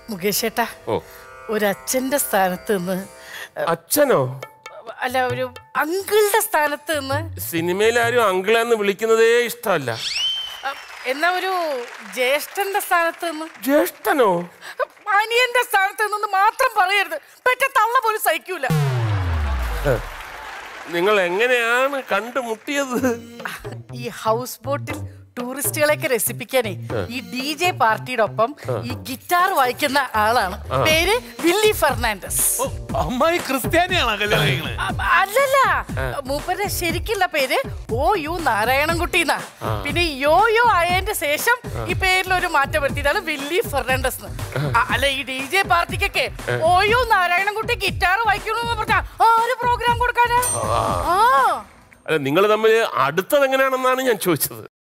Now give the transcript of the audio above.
മുകേഷ് ഏട്ടാ ഓ ഒരു അച്ഛന്റെ സ്ഥാനത്ത് നിന്ന് അച്ഛനോ അല്ല ഒരു അങ്കിളുടെ സ്ഥാനത്ത് നിന്ന് സിനിമയിൽ ആരും അങ്കിളെന്ന് വിളിക്കുന്നതേ ഇഷ്ടമല്ല അ, എന്നാ ഒരു ജ്യേഷ്ഠന്റെ സ്ഥാനത്ത് നിന്ന് ജ്യേഷ്ഠനോ അനിയന്റെ സ്ഥാനത്ത് നിന്ന് മാത്രം പറയരുത് പെറ്റ തള്ള പോലും സഹിക്കൂല നിങ്ങൾ എങ്ങനെയാണ് കണ്ടുമുട്ടിയത് ഈ ഹൗസ് ബോട്ടിൽ ടൂറിസ്റ്റുകളെയൊക്കെ രസിപ്പിക്കാനേ ഈ ഡി ജെ പാർട്ടിയുടെ ഒപ്പം ഈ ഗിറ്റാർ വായിക്കുന്ന ആളാണ് പേര് വില്ലി ഫെർണാണ്ടസ് ഓ, അമ്മായി ക്രിസ്ത്യാനിയാണോ കല്യാണം കഴിക്കണേ അ- അല്ലല്ല മൂപ്പരുടെ ശരിക്കുള്ള പേര് ഓ യു നാരായണൻകുട്ടി എന്നാ പിന്നെ യോ യോ ആയതിന്റെ ശേഷം ഈ പേരിൽ ഒരു മാറ്റം വരുത്തിയതാണ് വില്ലി ഫെർണാണ്ടസ് എന്ന്. അ- അല്ല ഈ ഡി ജെ പാർട്ടിക്കൊക്കെ ഓ യു നാരായണൻകുട്ടി ഗിറ്റാർ വായിക്കണമെന്ന് പറഞ്ഞാ ആര് പ്രോഗ്രാം കൊടുക്കാനാ ആ അല്ല നിങ്ങൾ തമ്മിൽ അടുത്തത് എങ്ങനെയാണെന്നാണ് ഞാൻ ചോദിച്ചത്